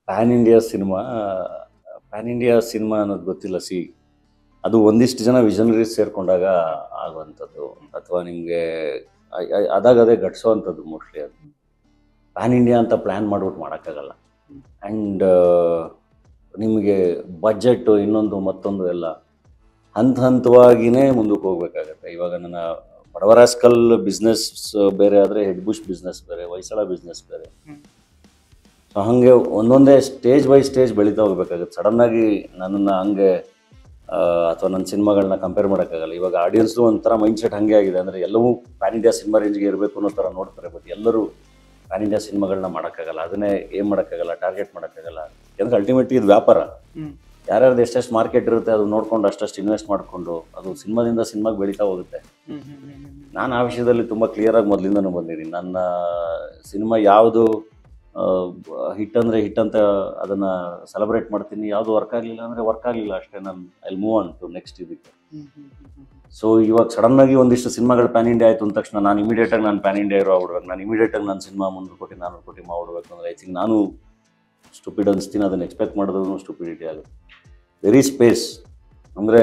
PAN India cinema pan India cinema ಅನ್ನೋದು ಗೊತ್ತಿಲ್ಲ C ಅದು ಒಂದಿಷ್ಟು ಜನ ವಿಷನರೀಸ್ ಸೇರ್ಕೊಂಡಾಗ ಆಗುವಂಥದ್ದು ಅಥವಾ ನಿಮಗೆ ಅದಾಗ ಅದೇ ಘಟಿಸೋವಂಥದ್ದು ಮೋಸ್ಟ್ಲಿ ಅದು ಪ್ಯಾನ್ ಇಂಡಿಯಾ ಅಂತ ಪ್ಲ್ಯಾನ್ ಮಾಡ್ಬಿಟ್ಟು ಮಾಡೋಕ್ಕಾಗಲ್ಲ ಆ್ಯಂಡ್ ನಿಮಗೆ ಬಜೆಟ್ ಇನ್ನೊಂದು ಮತ್ತೊಂದು ಎಲ್ಲ ಹಂತ ಹಂತವಾಗಿಯೇ ಮುಂದಕ್ಕೆ ಹೋಗ್ಬೇಕಾಗತ್ತೆ ಇವಾಗ ನನ್ನ ಬಡವರಾಸ್ಕಲ್ ಬಿಸ್ನೆಸ್ ಬೇರೆ ಆದರೆ ಹೆಡ್ ಬುಷ್ ಬಿಸ್ನೆಸ್ ಬೇರೆ ಹೊಯ್ಸಳ ಬಿಸ್ನೆಸ್ ಬೇರೆ ಹ್ಮ್. ಸೊ ಹಾಗೆ ಒಂದೊಂದೇ ಸ್ಟೇಜ್ ಬೈ ಸ್ಟೇಜ್ ಬೆಳೀತಾ ಹೋಗ್ಬೇಕಾಗುತ್ತೆ ಸಡನ್ನಾಗಿ ನನ್ನನ್ನು ಹಂಗೆ ಅಥವಾ ನನ್ನ ಸಿನಿಮಾಗಳನ್ನ ಕಂಪೇರ್ ಮಾಡೋಕ್ಕಾಗಲ್ಲ ಇವಾಗ ಆಡಿಯನ್ಸ್ದು ಒಂಥರ ಮೈಂಡ್ ಸೆಟ್ ಹಾಗೆ ಆಗಿದೆ ಅಂದರೆ ಎಲ್ಲವೂ ಪ್ಯಾನ್ ಇಂಡಿಯಾ ಸಿನಿಮಾ ರೇಂಜ್ಗೆ ಇರಬೇಕು ಅನ್ನೋ ಥರ ನೋಡ್ತಾರೆ ಬಟ್ ಎಲ್ಲರೂ ಪ್ಯಾನ್ ಇಂಡಿಯಾ ಸಿನಿಮಾಗಳನ್ನ ಮಾಡೋಕ್ಕಾಗಲ್ಲ ಅದನ್ನೇ ಏನು ಮಾಡೋಕ್ಕಾಗಲ್ಲ ಟಾರ್ಗೆಟ್ ಮಾಡೋಕ್ಕಾಗಲ್ಲ ಯಾಕಂದ್ರೆ ಅಲ್ಟಿಮೇಟ್ಲಿ ಇದು ವ್ಯಾಪಾರ ಹ್ಮ್. ಯಾರ್ಯಾರ್ದು ಎಷ್ಟೆಷ್ಟು ಮಾರ್ಕೆಟ್ ಇರುತ್ತೆ ಅದು ನೋಡ್ಕೊಂಡು ಅಷ್ಟಷ್ಟು ಇನ್ವೆಸ್ಟ್ ಮಾಡಿಕೊಂಡು ಅದು ಸಿನಿಮಾದಿಂದ ಸಿನಿಮಾಗೆ ಬೆಳೀತಾ ಹೋಗುತ್ತೆ ಹ್ಮ್ ಹ್ಮ್ ಹ್ಮ್ ಹ್ಮ್. ನಾನು ಆ ವಿಷಯದಲ್ಲಿ ತುಂಬ ಕ್ಲಿಯರಾಗಿ ಮೊದಲಿಂದನೂ ಬಂದಿದ್ದೀನಿ ನನ್ನ ಸಿನಿಮಾ ಯಾವುದು ಹಿಟ್ ಅಂದರೆ ಹಿಟ್ ಅಂತ ಅದನ್ನು ಸೆಲೆಬ್ರೇಟ್ ಮಾಡ್ತೀನಿ ಯಾವುದು ವರ್ಕ್ ಆಗಲಿಲ್ಲ ಅಂದರೆ ವರ್ಕ್ ಆಗಲಿಲ್ಲ ಅಷ್ಟೇ ನಾನು I move on to next ಇದಕ್ಕೆ ಹ್ಮ್ ಹ್ಮ್ ಹ್ಮ್ ಹ್ಮ್. ಸೊ ಇವಾಗ ಸಡನ್ನಾಗಿ ಒಂದಿಷ್ಟು ಸಿನಿಮಾಗಳು ಪ್ಯಾನ್ ಇಂಡಿಯಾ ಆಯಿತು ಅಂದ ತಕ್ಷಣ ನಾನು ಇಮಿಡಿಯೇಟಾಗಿ ನಾನು ಪ್ಯಾನ್ ಇಂಡಿಯಾ ಇರೋ ಆಗ್ಬಿಡ್ಬೇಕು ನಾನು ಇಮಿಡಿಯೇಟಾಗಿ ನನ್ನ ಸಿನಿಮಾ ಮುನ್ನೂರು ಕೋಟಿ ನಾನ್ನೂರು ಕೋಟಿ ಮಾಡ್ಬಿಡ್ಬೇಕು ಅಂದರೆ ಐ ಥಿಂಕ್ ನಾನು ಸ್ಟುಪಿಡ್ ಅನಿಸ್ತೀನಿ ಅದನ್ನು ಎಕ್ಸ್ಪೆಕ್ಟ್ ಮಾಡಿದ್ರು ಸ್ಟುಪಿಡಿಟಿ ಆಗುತ್ತೆ ವೆರಿ ಸ್ಪೇಸ್ ಅಂದರೆ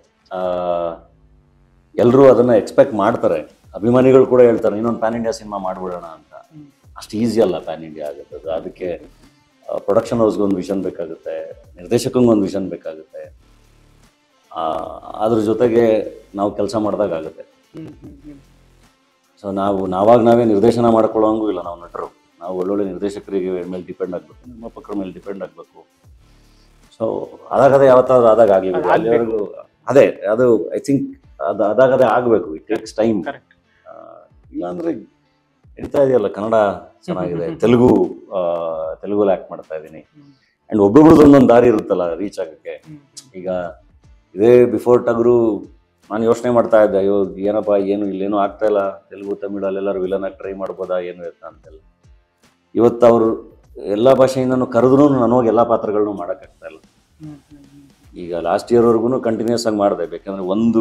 ಎಲ್ಲರೂ ಅದನ್ನು ಎಕ್ಸ್ಪೆಕ್ಟ್ ಮಾಡ್ತಾರೆ ಅಭಿಮಾನಿಗಳು ಕೂಡ ಹೇಳ್ತಾರೆ ಇನ್ನೊಂದು ಪ್ಯಾನ್ ಇಂಡಿಯಾ ಸಿನಿಮಾ ಮಾಡಿಬಿಡೋಣ ಅಂತ ಹ್ಮ್. ಅಷ್ಟು ಈಸಿ ಅಲ್ಲ ಪ್ಯಾನ್ ಇಂಡಿಯಾ ಆಗುತ್ತೆ ಅದು ಅದಕ್ಕೆ ಪ್ರೊಡಕ್ಷನ್ ಹೌಸ್ಗೆ ಒಂದು ವಿಷನ್ ಬೇಕಾಗುತ್ತೆ ನಿರ್ದೇಶಕಂಗೆ ಒಂದು ವಿಷನ್ ಬೇಕಾಗುತ್ತೆ ಆ, ಅದ್ರ ಜೊತೆಗೆ ನಾವು ಕೆಲಸ ಮಾಡಿದಾಗ ಆಗುತ್ತೆ ಹ್ಮ್ ಹ್ಮ್ ಹ್ಮ್. ಸೊ ನಾವು ನಾವಾಗ ನಾವೇ ನಿರ್ದೇಶನ ಮಾಡ್ಕೊಳ್ಳೋಂಗೂ ಇಲ್ಲ ನಾವು ನಟರು ನಾವು ಒಳ್ಳೊಳ್ಳೆ ನಿರ್ದೇಶಕರಿಗೆ ಮೇಲೆ ಡಿಪೆಂಡ್ ಆಗಬೇಕು ನಿರ್ಮಾಪಕರ ಮೇಲೆ ಡಿಪೆಂಡ್ ಆಗಬೇಕು ಸೊ ಅದಾಗದೇ ಯಾವತ್ತಾದ್ರೂ ಆದಾಗ ಆಗಲಿ ಅದು ಅಲ್ಲಿವರೆಗೂ ಅದೇ ಅದು ಐ ಥಿಂಕ್ ಅದು ಅದಾಗದೇ ಆಗಬೇಕು ಇಟ್ ಟೇಕ್ಸ್ ಟೈಮ್ Correct. ಇಲ್ಲಾಂದ್ರೆ ಹೇಳ್ತಾ ಇದೆಯಲ್ಲ ಕನ್ನಡ ಚೆನ್ನಾಗಿದೆ ತೆಲುಗು ಆ, ತೆಲುಗಲ್ಲಿ ಆ್ಯಕ್ಟ್ ಮಾಡ್ತಾ ಇದ್ದೀನಿ ಹ್ಮ್. ಆ್ಯಂಡ್ ಒಬ್ಬೊಬ್ರದ್ದು ಒಂದೊಂದು ದಾರಿ ಇರುತ್ತಲ್ಲ ರೀಚ್ ಆಗೋಕ್ಕೆ ಹ್ಮ್. ಈಗ ಇದೇ ಬಿಫೋರ್ ಟಗರು ನಾನು ಯೋಚನೆ ಮಾಡ್ತಾ ಇದ್ದೆ ಅಯ್ಯೋ ಏನಪ್ಪ ಏನು ಇಲ್ಲೇನು ಆಗ್ತಾ ಇಲ್ಲ ತೆಲುಗು ತಮಿಳು ಅಲ್ಲೆಲ್ಲರೂ ವಿಲನ್ ಆಗಿ ಟ್ರೈ ಮಾಡ್ಬೋದಾ ಏನು ಎತ್ತ ಅಂತೆಲ್ಲ ಇವತ್ತು ಅವರು ಎಲ್ಲ ಭಾಷೆಯಿಂದನೂ ಕರೆದ್ರೂ ನಾನು ಹೋಗಿ ಎಲ್ಲ ಪಾತ್ರಗಳನ್ನೂ ಮಾಡೋಕ್ಕಾಗ್ತಾ ಇಲ್ಲ ಹ್ಮ್ ಹ್ಮ್ ಹ್ಮ್. ಈಗ ಲಾಸ್ಟ್ ಇಯರ್ವರೆಗೂ ಕಂಟಿನ್ಯೂಸ್ ಆಗಿ ಮಾಡಿದೆ ಬೇಕಂದ್ರೆ ಒಂದು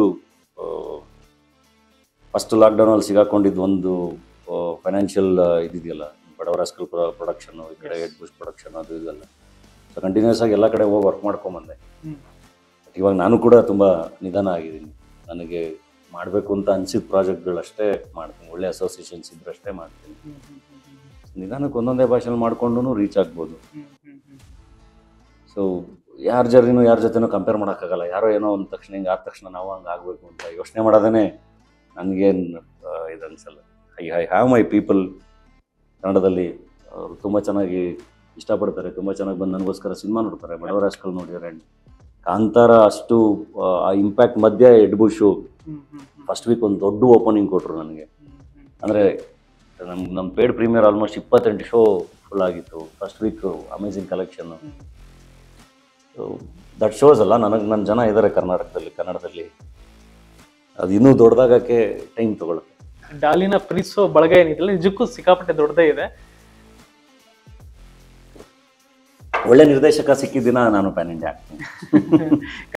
ಫಸ್ಟ್ ಲಾಕ್ಡೌನಲ್ಲಿ ಸಿಗಾಕೊಂಡಿದ್ದು ಒಂದು ಫೈನಾನ್ಷಿಯಲ್ ಇದಿದೆಯಲ್ಲ ಬಡವರ ಸ್ಕೂಲ್ ಪ್ರೊಡಕ್ಷನು ಈ ಕಡೆ Yes. ಹೆಡ್ ಬುಷ್ ಪ್ರೊಡಕ್ಷನ್ ಅದು ಇದೆಲ್ಲ ಸೊ ಕಂಟಿನ್ಯೂಸ್ ಆಗಿ ಎಲ್ಲ ಕಡೆ ಹೋಗಿ ವರ್ಕ್ ಮಾಡ್ಕೊಂಬಂದೆ ಹ್ಮ್. ಇವಾಗ ನಾನು ಕೂಡ ತುಂಬ ನಿಧಾನ ಆಗಿದ್ದೀನಿ ನನಗೆ ಮಾಡಬೇಕು ಅಂತ ಅನಿಸಿದ ಪ್ರಾಜೆಕ್ಟ್ಗಳಷ್ಟೇ ಮಾಡ್ತೀನಿ ಒಳ್ಳೆ ಅಸೋಸಿಯೇಷನ್ಸ್ ಇದ್ರಷ್ಟೇ ಮಾಡ್ತೀನಿ ಹ್ಮ್ ಹ್ಮ್ ಹ್ಮ್ ಹ್ಮ್. ನಿಧಾನಕ್ಕೆ ಒಂದೊಂದೇ ಭಾಷೆಯಲ್ಲಿ ಮಾಡ್ಕೊಂಡು ರೀಚ್ ಆಗ್ಬೋದು ಹ್ಮ್ ಹ್ಮ್ ಹ್ಮ್. ಸೊ ಯಾರ ಜರಿನೂ ಯಾರ ಜೊತೆನೂ ಕಂಪೇರ್ ಮಾಡೋಕ್ಕಾಗಲ್ಲ ಯಾರೋ ಏನೋ ಒಂದು ತಕ್ಷಣ ಹಿಂಗೆ ಆದ ತಕ್ಷಣ ನಾವು ಹಂಗೆ ಆಗಬೇಕು ಅಂತ ಯೋಚನೆ ಮಾಡೋದೇ ನನಗೇನು ಇದು ಅನಿಸಲ್ಲ I I have my people ಕನ್ನಡದಲ್ಲಿ ಅವರು ತುಂಬ ಚೆನ್ನಾಗಿ ಇಷ್ಟಪಡ್ತಾರೆ ತುಂಬ ಚೆನ್ನಾಗಿ ಬಂದು ನನಗೋಸ್ಕರ ಸಿನಿಮಾ ನೋಡ್ತಾರೆ ಬಡವರ ಹಾಸ್ಕಲ್ ನೋಡಿದ್ದಾರೆ ಆ್ಯಂಡ್ ಕಾಂತಾರ ಅಷ್ಟು ಆ ಇಂಪ್ಯಾಕ್ಟ್ ಮಧ್ಯೆ ಎಡ್ಬುಷು ಹ್ಮ್ ಹ್ಮ್ ಹ್ಮ್. ಫಸ್ಟ್ ವೀಕ್ ಒಂದು ದೊಡ್ಡ ಓಪನಿಂಗ್ ಕೊಟ್ಟರು ನನಗೆ ಹ್ಮ್ ಹ್ಮ್. ಅಂದರೆ ನಮ್ಮ ನಮ್ಮ ಪೇಡ್ ಪ್ರೀಮಿಯರ್ ಆಲ್ಮೋಸ್ಟ್ ಇಪ್ಪತ್ತೆಂಟು ಶೋ ಫುಲ್ ಆಗಿತ್ತು first week amazing collection hmm. That shows ಅಲ್ಲ ನನಗೆ ನನ್ನ ಜನ ಇದ್ದಾರೆ ಕರ್ನಾಟಕದಲ್ಲಿ ಕನ್ನಡದಲ್ಲಿ ಅದು ಇನ್ನೂ ದೊಡ್ಡದಾಗಕ್ಕೆ ಟೈಮ್ ತಗೊಳುತ್ತೆ ಡಾಲಿನ ಪ್ರೀತಿಸೋ ಬಳಗ ಏನಿದೆಯಲ್ಲ ನಿಜಕ್ಕೂ ಸಿಕ್ಕಾಪಟ್ಟೆ ದೊಡ್ಡದೇ ಇದೆ ಒಳ್ಳೆ ನಿರ್ದೇಶಕ ಸಿಕ್ಕಿದ್ದಿನ ನಾನು ಪ್ಯಾನ್ ಇಂಡಿಯಾ ಆಗ್ತೀನಿ